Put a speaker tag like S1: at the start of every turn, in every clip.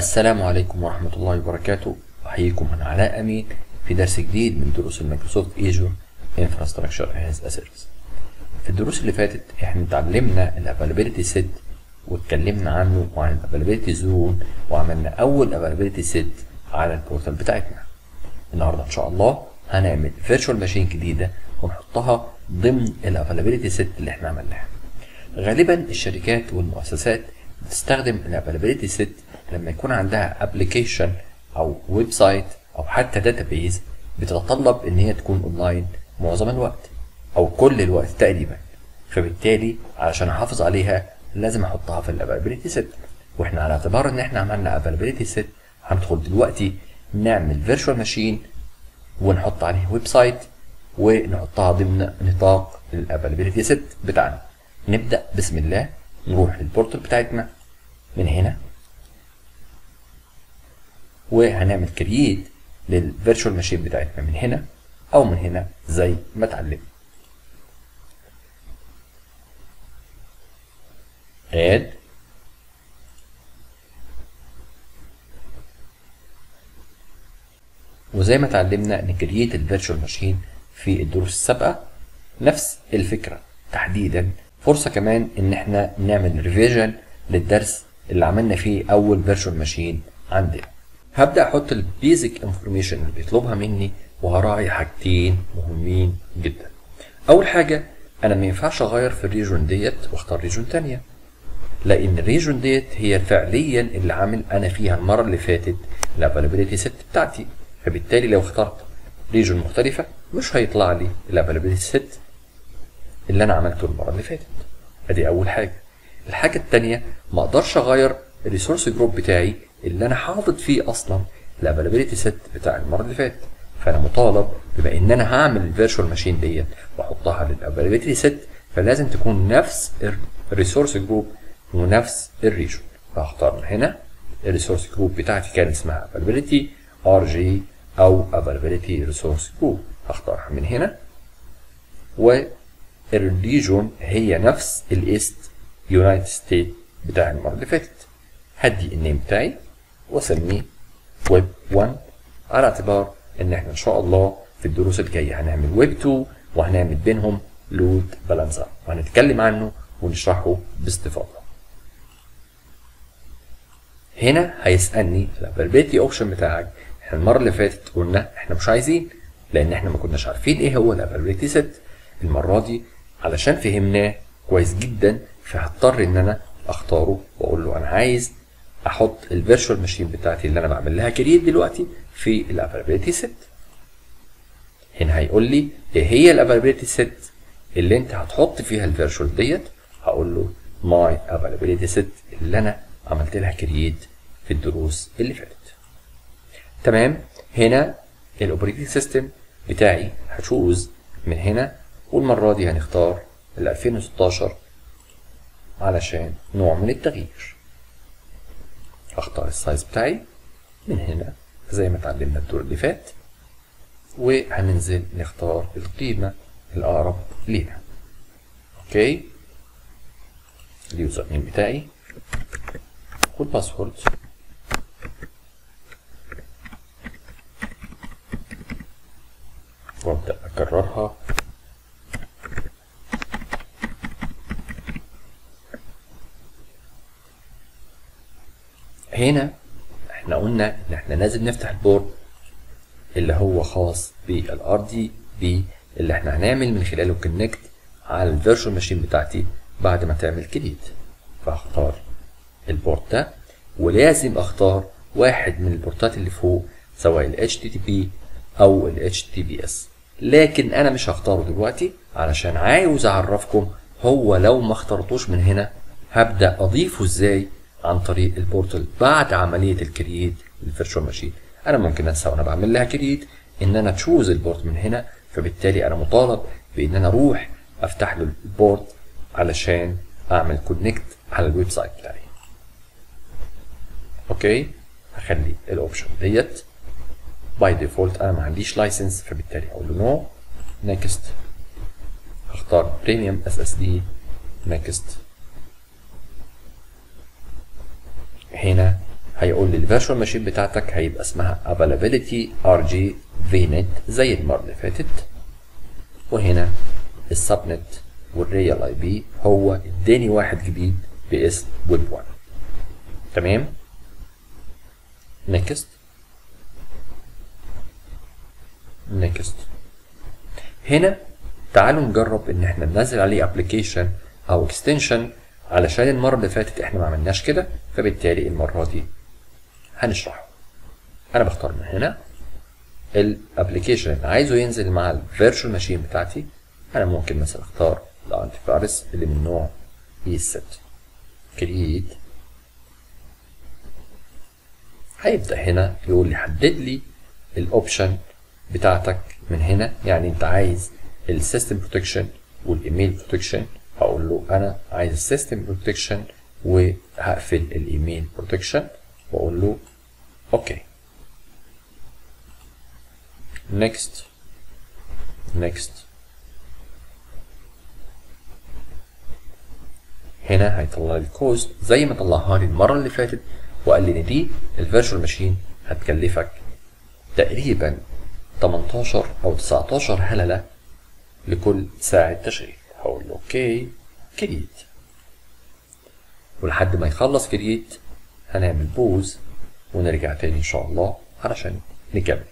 S1: السلام عليكم ورحمة الله وبركاته أحييكم أنا علاء أمين في درس جديد من دروس المايكروسوفت ايجور انفراستراكشر از سيرفيس في الدروس اللي فاتت احنا اتعلمنا الافيلابيلتي سيت واتكلمنا عنه وعن الافيلابيلتي زون وعملنا اول افيلابيلتي سيت على البورتال بتاعتنا النهارده ان شاء الله هنعمل فيرتشوال ماشين جديده ونحطها ضمن الافيلابيلتي سيت اللي احنا عملناها غالبا الشركات والمؤسسات بتستخدم الافيلابيلتي سيت لما يكون عندها ابلكيشن او ويب سايت او حتى داتابيز بتتطلب ان هي تكون اونلاين معظم الوقت او كل الوقت تقريبا فبالتالي علشان احافظ عليها لازم احطها في الافيلابيلتي سيت واحنا على اعتبار ان احنا عملنا افيلابيلتي سيت هندخل دلوقتي نعمل فيرتشوال ماشين ونحط عليه ويب سايت ونحطها ضمن نطاق الافيلابيلتي سيت بتاعنا نبدا بسم الله نروح للبورتال بتاعتنا من هنا وهنعمل كرييت للفيرتشوال ماشين بتاعتنا من هنا او من هنا زي ما اتعلمنا add وزي ما اتعلمنا نكريت الفيرتشوال ماشين في الدروس السابقه نفس الفكره تحديدا فرصه كمان ان احنا نعمل ريفيجن للدرس اللي عملنا فيه اول فيرتشوال ماشين عندنا هبدا احط البيزك انفورميشن اللي بيطلبها مني وهراعي حاجتين مهمين جدا اول حاجه انا ما ينفعش اغير في الريجون ديت واختار ريجون تانية لان الريجون ديت هي فعليا اللي عامل انا فيها المره اللي فاتت الافيلابيلتي سيت بتاعتي فبالتالي لو اخترت ريجون مختلفه مش هيطلع لي الافيلابيلتي سيت اللي انا عملته المره اللي فاتت ادي اول حاجه الحاجه الثانيه ما اقدرش اغير الريسورس جروب بتاعي اللي انا حاطط فيه اصلا الافيلابيلتي سيت بتاع المره اللي فاتت فانا مطالب بما ان انا هعمل الفيرتشوال ماشين ديت واحطها للافيلابيلتي سيت فلازم تكون نفس الريسورس جروب ونفس الريجون فهختار من هنا الريسورس جروب بتاعتي كان اسمها availability ار جي او availability resource group هختارها من هنا والريجون هي نفس الايست يونايتد ستيت بتاع المره اللي فاتت هدي النيم بتاعي واسميه ويب 1 على اعتبار ان احنا ان شاء الله في الدروس الجايه هنعمل ويب 2 وهنعمل بينهم لود بالانسر وهنتكلم عنه ونشرحه باستفاضه هنا هيسالني الافيلابيلتي اوبشن بتاعك احنا المره اللي فاتت قلنا احنا مش عايزين لان احنا ما كناش عارفين ايه هو الافيلابيلتي سيت المره دي علشان فهمناه كويس جدا فهضطر ان انا اختاره واقول له انا عايز احط الفيرتشوال ماشين بتاعتي اللي انا بعمل لها كريت دلوقتي في الافيلابيلتي سيت هنا هيقول لي ايه هي الافيلابيلتي سيت اللي انت هتحط فيها الفيرتشوال ديت هقول له ماي افيلابيلتي سيت اللي انا عملت لها كرييت في الدروس اللي فاتت تمام هنا الاوبريتنج سيستم بتاعي هتشوز من هنا والمره دي هنختار ال 2016 علشان نوع من التغيير هختار السايز بتاعي من هنا زي ما اتعلمنا الدور اللي فات وهننزل نختار القيمة الأقرب لينا اوكي اليوزر نيم بتاعي والباسورد وابدأ أكررها هنا احنا قلنا ان احنا لازم نفتح البورد اللي هو خاص بالار دي بي اللي احنا هنعمل من خلاله كونكت على الفيرتشوال ماشين بتاعتي بعد ما تعمل كريت فهختار البورت ده ولازم اختار واحد من البورتات اللي فوق سواء ال HTTP او ال HTTPS لكن انا مش هختاره دلوقتي علشان عاوز اعرفكم هو لو ما اخترتوش من هنا هبدا اضيفه ازاي عن طريق البورتال بعد عمليه الكرييت للفيرتشوال ماشين انا ممكن انسى وانا بعمل لها كرييت ان انا تشوز البورت من هنا فبالتالي انا مطالب بان انا اروح افتح له البورت علشان اعمل كونكت على الويب سايت بتاعي اوكي هخلي الاوبشن ديت باي ديفولت انا ما عنديش لايسنس فبالتالي اقول له نو نيكست هختار بريميوم اس اس دي نيكست هنا هيقول لي الفيرتشوال ماشين بتاعتك هيبقى اسمها availability rg vnet زي المره اللي فاتت وهنا السبنت والريال اي بي هو اداني واحد جديد باسم ويب 1 تمام نيكست نيكست هنا تعالوا نجرب ان احنا ننزل عليه ابلكيشن او اكستنشن علشان المره اللي فاتت احنا ما عملناش كده فبالتالي المره دي هنشرحه انا بختار من هنا الابلكيشن اللي عايزه ينزل مع الفيرتشوال ماشين بتاعتي انا ممكن مثلا اختار الانتي فيروس اللي من نوع اي ست كرييت هيبدا هنا يقول لي حدد لي الاوبشن بتاعتك من هنا يعني انت عايز السيستم بروتكشن والايميل بروتكشن هقول له انا عايز السيستم بروتكشن وهقفل الايميل بروتكشن واقول له اوكي next next هنا هيطلع لي الكوست زي ما طلعها لي المره اللي فاتت وقال لي ان دي الفيرتشوال ماشين هتكلفك تقريبا 18 او 19 هلله لكل ساعه تشغيل هقول له اوكي كريت ولحد ما يخلص كريت هنعمل بوز ونرجع تاني ان شاء الله علشان نكمل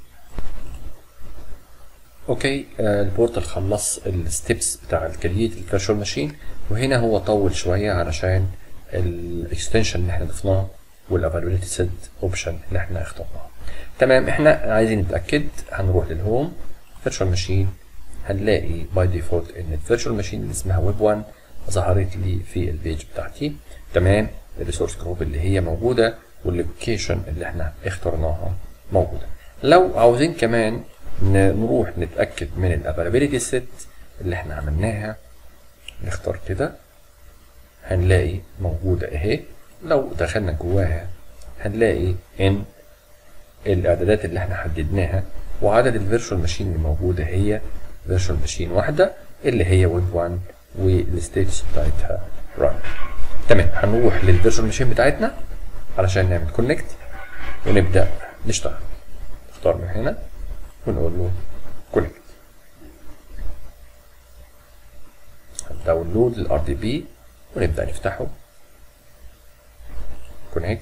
S1: اوكي آه البورتال خلص الستبس بتاع الكرييت الفيرتشوال ماشين وهنا هو طول شويه علشان الاكستنشن اللي احنا ضفناه والافيلابيلتي سيت اوبشن اللي احنا اخترناه تمام احنا عايزين نتاكد هنروح للهوم فيرتشوال ماشين هنلاقي باي ديفولت ان الفيرتشوال ماشين اللي اسمها ويب 1 ظهرت لي في البيج بتاعتي تمام الريسورس جروب اللي هي موجوده واللوكيشن اللي احنا اخترناها موجوده لو عاوزين كمان نروح نتاكد من الافيلابيلتي سيت اللي احنا عملناها نختار كده هنلاقي موجوده اهي لو دخلنا جواها هنلاقي ان الاعدادات اللي احنا حددناها وعدد الفيرتشوال ماشين اللي موجوده هي فيرتشوال ماشين واحده اللي هي ويب 1 والستيتس بتاعتها ران تمام هنروح للفيرتشوال ماشين بتاعتنا علشان نعمل كونكت ونبدا نشتغل نختار من هنا ونقول له كونكت هنداونلود الار دي بي ونبدا نفتحه كونكت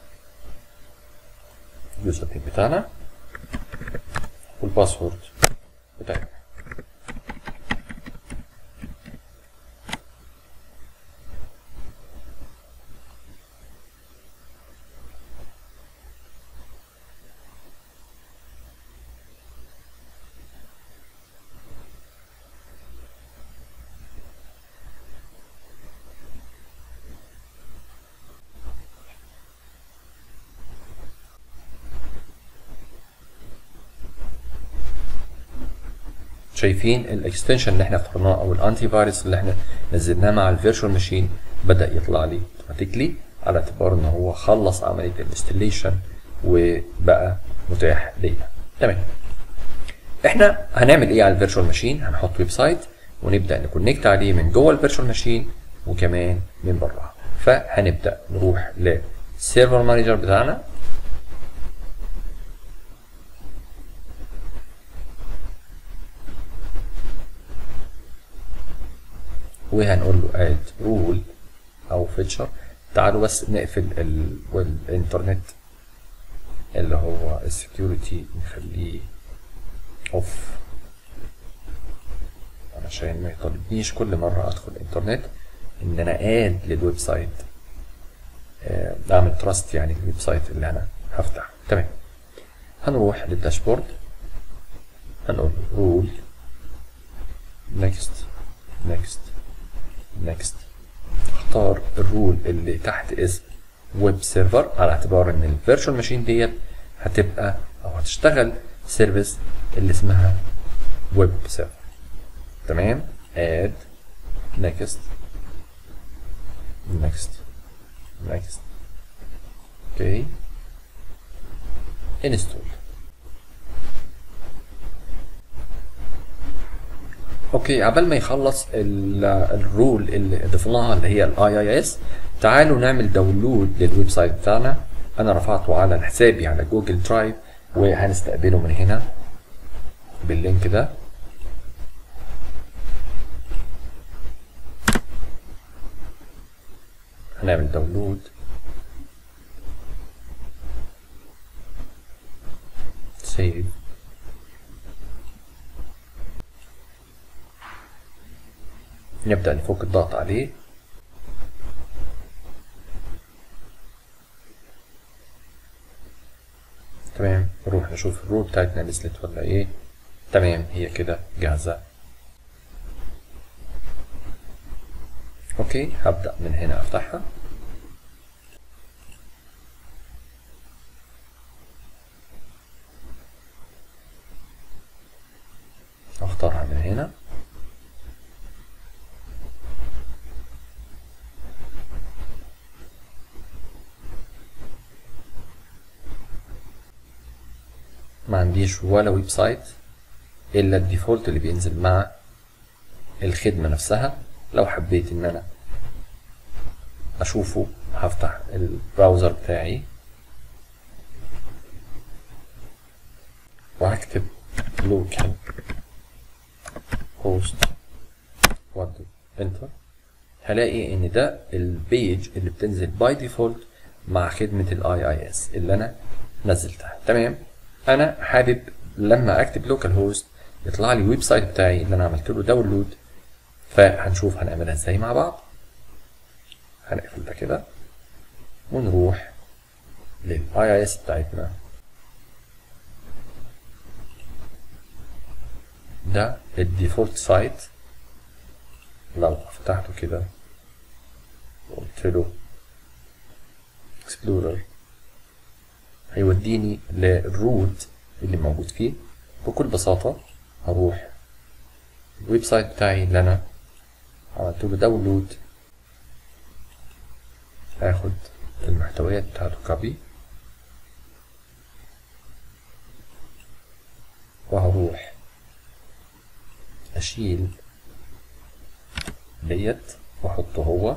S1: اليوزر نيم بتاعنا والباسورد بتاعنا شايفين الاكستنشن اللي احنا اخترناه او الانتي فيروس اللي احنا نزلناه مع الفيرتشوال ماشين بدا يطلع لي اوتوماتيكلي على اعتبار ان هو خلص عمليه الانستليشن وبقى متاح ليا تمام احنا هنعمل ايه على الفيرتشوال ماشين هنحط ويب سايت ونبدا نكونكت عليه من جوه الفيرتشوال ماشين وكمان من بره فهنبدا نروح للسيرفر مانجر بتاعنا وهنقول له اد رول او فيتشر تعالوا بس نقفل ال- الانترنت اللي هو السكيورتي نخليه اوف علشان ما يطالبنيش كل مرة ادخل الانترنت ان انا اد للويب سايت آه، اعمل تراست يعني الويب سايت اللي انا هفتحه تمام هنروح للداشبورد هنقول رول نيكست نيكست نيكست اختار الرول اللي تحت اسم ويب سيرفر على اعتبار ان الفيرتشوال ماشين ديت هتبقى او هتشتغل سيرفيس اللي اسمها ويب سيرفر تمام اد نيكست نيكست نيكست اوكي انستول اوكي عبال ما يخلص ال- الرول اللي ضفناها اللي هي الاي اي اس تعالوا نعمل داونلود للويب سايت بتاعنا انا رفعته على حسابي على جوجل درايف وهنستقبله من هنا باللينك ده هنعمل داونلود سيف نبدأ نفك الضغط عليه تمام نروح نشوف الرول بتاعتنا نزلت ولا ايه تمام هي كده جاهزة اوكي هبدأ من هنا افتحها اختارها من هنا ما عنديش ولا ويب سايت الا الديفولت اللي بينزل مع الخدمة نفسها لو حبيت ان انا اشوفه هفتح البراوزر بتاعي وهكتب لوكال هوست وادو انتر هلاقي ان ده البيج اللي بتنزل باي ديفولت مع خدمة الاي اي اس اللي انا نزلتها تمام انا حابب لما اكتب لوكال هوست يطلع لي ويب سايت بتاعي اللي انا عملت له داونلود فهنشوف هنعملها ازاي مع بعض هنقفل ده كده ونروح للاي اي اس بتاعتنا ده الديفولت سايت لو فتحته كده وقلت له اكسبلورر هيوديني للروت اللي موجود فيه بكل بساطة هروح الويب سايت بتاعي اللي أنا عملت له داونلود هاخد المحتويات بتاعته كوبي وهروح أشيل ديت وأحطه هو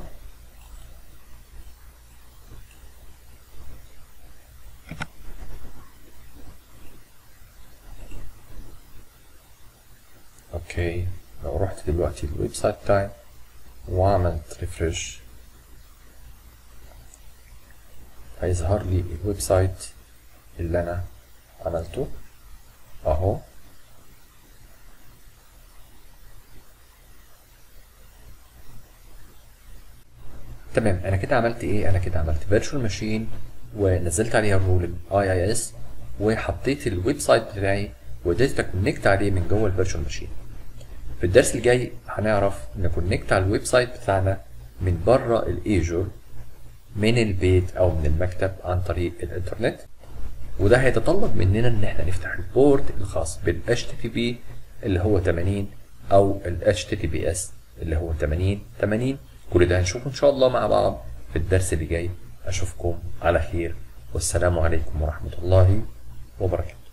S1: اوكي لو رحت دلوقتي الويب سايت بتاعي وعملت ريفرش هيظهر لي الويب سايت اللي انا عملته اهو تمام انا كده عملت ايه انا كده عملت فيرتشوال ماشين ونزلت عليها الرول الاي اي اس وحطيت الويب سايت بتاعي وقدرت اكونكت عليه من جوه الفيرتشوال ماشين في الدرس الجاي هنعرف نكونكت على الويب سايت بتاعنا من بره الايجور من البيت او من المكتب عن طريق الانترنت وده هيتطلب مننا ان احنا نفتح البورت الخاص بال HTTP اللي هو 80 او ال HTTPS اللي هو 80 80 كل ده هنشوفه ان شاء الله مع بعض في الدرس اللي جاي اشوفكم على خير والسلام عليكم ورحمة الله وبركاته